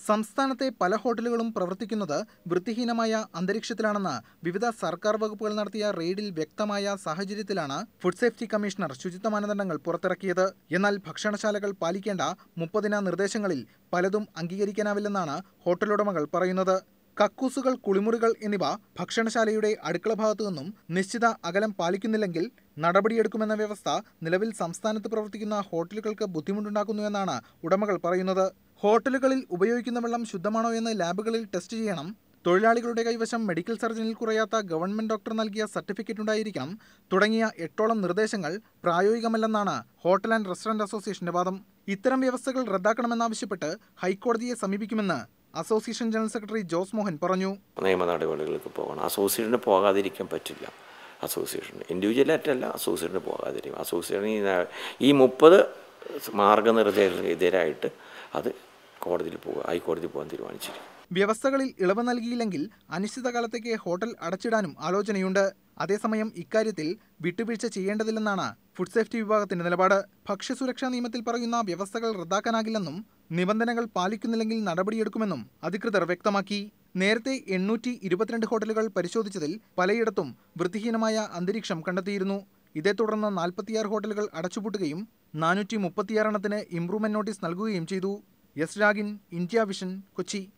സംസ്ഥാനത്തെ പല ഹോട്ടലുകളും പ്രവർത്തിക്കുന്നത് വൃത്തിഹീനമായ അന്തരീക്ഷത്തിലാണെന്ന് വിവിധ സർക്കാർ വകുപ്പുകൾ നടത്തിയ റെയ്ഡിൽ വ്യക്തമായ സാഹചര്യത്തിലാണ് ഫുഡ് സേഫ്റ്റി കമ്മീഷണർ ശുചിത്വ മാനദണ്ഡങ്ങൾ പുറത്തിറക്കിയത് എന്നാൽ ഭക്ഷണശാലകൾ പാലിക്കേണ്ട മുപ്പതിന നിർദ്ദേശങ്ങളിൽ പലതും അംഗീകരിക്കാനാവില്ലെന്നാണ് ഹോട്ടലുടമകൾ പറയുന്നത് കക്കൂസുകൾ കുളിമുറികൾ എന്നിവ ഭക്ഷണശാലയുടെ അടുക്കള ഭാഗത്തു നിന്നും നിശ്ചിത അകലം പാലിക്കുന്നില്ലെങ്കിൽ നടപടിയെടുക്കുമെന്ന വ്യവസ്ഥ നിലവിൽ സംസ്ഥാനത്ത് പ്രവർത്തിക്കുന്ന ഹോട്ടലുകൾക്ക് ബുദ്ധിമുട്ടുണ്ടാക്കുന്നുവെന്നാണ് ഉടമകൾ പറയുന്നത് ഹോട്ടലുകളിൽ ഉപയോഗിക്കുന്ന വെള്ളം ശുദ്ധമാണോ എന്ന് ലാബുകളിൽ ടെസ്റ്റ് ചെയ്യണം തൊഴിലാളികളുടെ കൈവശം മെഡിക്കൽ സർജനിൽ കുറയാത്ത ഗവൺമെന്റ് ഡോക്ടർ നൽകിയ സർട്ടിഫിക്കറ്റ് ഉണ്ടായിരിക്കണം തുടങ്ങിയ എട്ടോളം നിർദ്ദേശങ്ങൾ പ്രായോഗികമല്ലെന്നാണ് ഹോട്ടൽ ആൻഡ് റെസ്റ്റോറന്റ് അസോസിയേഷന്റെ വാദം ഇത്തരം വ്യവസ്ഥകൾ റദ്ദാക്കണമെന്നാവശ്യപ്പെട്ട് ഹൈക്കോടതിയെ സമീപിക്കുമെന്ന് association general secretary Jose Mohan പറഞ്ഞു നിയമ നടപടികൾക്ക് പോകണം അസോസിയേഷന് പോകാതിരിക്കാൻ പറ്റില്ല അസോസിയേഷൻ ഇൻഡിവിജ്വലായിട്ടല്ല അസോസിയേഷന് പോകാതിരിക്കും അസോസിയേഷൻ ഈ ന- ഈ മുപ്പത് മാർഗനിർദ്ദേശത്തിനെതിരായിട്ട് അത് കോടതിയിൽ പോകുക ഹൈക്കോടതിയിൽ പോകാൻ തീരുമാനിച്ചിരിക്കും വ്യവസ്ഥകളിൽ ഇളവ് നൽകിയില്ലെങ്കിൽ അനിശ്ചിതകാലത്തേക്ക് ഹോട്ടൽ അടച്ചിടാനും ആലോചനയുണ്ട് അതേസമയം ഇക്കാര്യത്തിൽ വിട്ടുവീഴ്ച ചെയ്യേണ്ടതില്ലെന്നാണ് ഫുഡ് സേഫ്റ്റി വിഭാഗത്തിന്റെ നിലപാട് ഭക്ഷ്യസുരക്ഷാ നിയമത്തിൽ പറയുന്ന വ്യവസ്ഥകൾ റദ്ദാക്കാനാകില്ലെന്നും നിബന്ധനകൾ പാലിക്കുന്നില്ലെങ്കിൽ നടപടിയെടുക്കുമെന്നും അധികൃതർ വ്യക്തമാക്കി നേരത്തെ എണ്ണൂറ്റി ഇരുപത്തിരണ്ട് ഹോട്ടലുകൾ പരിശോധിച്ചതിൽ പലയിടത്തും വൃത്തിഹീനമായ അന്തരീക്ഷം കണ്ടെത്തിയിരുന്നു ഇതേ തുടർന്ന് നാൽപ്പത്തിയാറ് ഹോട്ടലുകൾ അടച്ചുപൂട്ടുകയും നാനൂറ്റി മുപ്പത്തിയാറെണ്ണത്തിന് ഇംപ്രൂവ്മെന്റ് നോട്ടീസ് നൽകുകയും ചെയ്തു S Ragin India vision Kochi